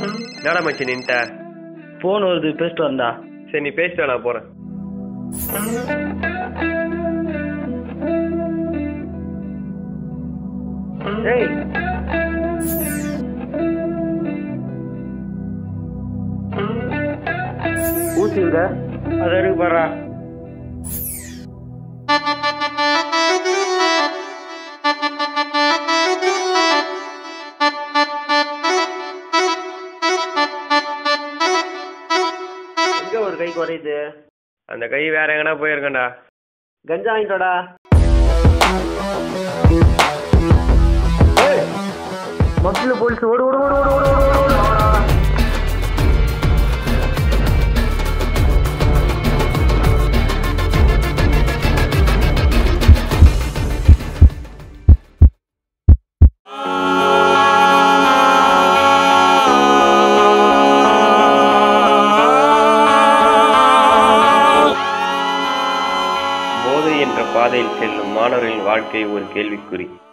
என்னடா மச்சி நின்ட்ட ஃபோன் வருது பேசிட்டு வந்தா சரி நீ பேசிட்டு வா, நான் போறேன் ஏய் ஊசி இருக்க அதை இருக்கு பாரா எங்க ஒரு கை குறையுது அந்த கை வேற எங்கனா போயிருக்கேன்டா கஞ்சா வாங்கிட்டோடா மக்கள் போலீஸ் ஓடு ஓடு ஓடு ஓடு ஓடு ஓடு ஓடு ஓடு போதை என்ற பாதையில் செல்லும் மாணவர்களின் வாழ்க்கை ஒரு கேள்விக்குறி